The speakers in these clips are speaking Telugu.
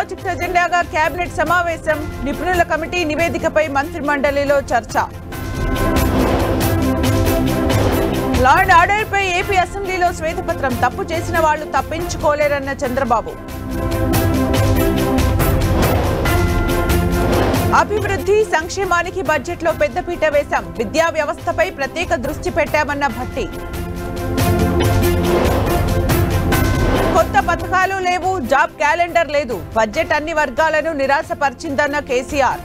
ప్రాజెక్ట్ ఎజెండాగా కేబినెట్ సమావేశం నిపుణుల కమిటీ నివేదికపై మంత్రిమండలిలో చర్చ లా అండ్ ఆర్డర్ పై ఏపీ అసెంబ్లీలో శ్వేతపత్రం తప్పు చేసిన వాళ్లు తప్పించుకోలేరన్న చంద్రబాబు అభివృద్ధి సంక్షేమానికి బడ్జెట్లో పెద్దపీట వేశాం విద్యా వ్యవస్థపై ప్రత్యేక దృష్టి పెట్టామన్న భట్టి కొత్త పథకాలు లేవు జాబ్ క్యాలెండర్ లేదు బడ్జెట్ అన్ని వర్గాలను నిరాశపరిచిందన్న కేసీఆర్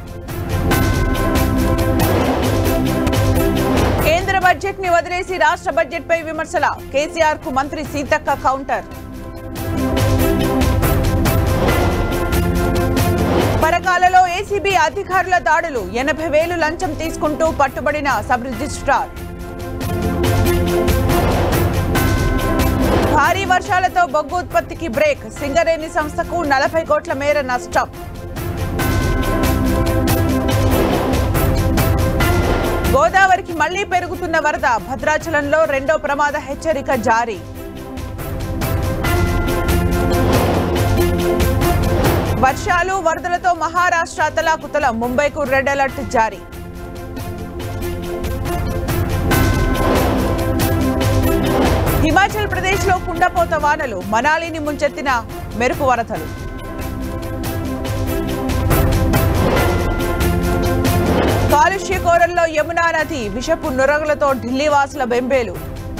కేంద్ర బడ్జెట్ ని వదిలేసి రాష్ట్ర బడ్జెట్ పై విమర్శల కేసీఆర్ కు మంత్రి సీతక్క కౌంటర్ పరకాలలో ఏసీబీ అధికారుల దాడులు ఎనభై వేలు లంచం తీసుకుంటూ పట్టుబడిన సబ్ రిజిస్ట్రార్ భారీ వర్షాలతో బొగ్గు ఉత్పత్తికి బ్రేక్ సింగరేణి సంస్థకు నలభై కోట్ల మేర నష్టం గోదావరికి మళ్లీ పెరుగుతున్న వరద భద్రాచలంలో రెండో ప్రమాద హెచ్చరిక జారీ వర్షాలు వరదలతో మహారాష్ట్ర అతలాకుతలం ముంబైకు రెడ్ అలర్ట్ జారీ హిమాచల్ ప్రదేశ్ లో కుండపోత వానలు మనాలిని ముంచెత్తిన మెరుపు వరదలు కాలుష్య కోరల్లో యమునా నది విషపు నురగలతో ఢిల్లీ వాసుల బెంబేలు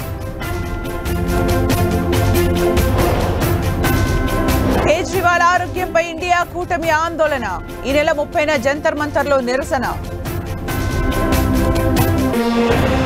కేజ్రీవాల్ ఆరోగ్యంపై ఇండియా కూటమి ఆందోళన ఈ నెల ముప్పైన జంతర్ మంతర్లో నిరసన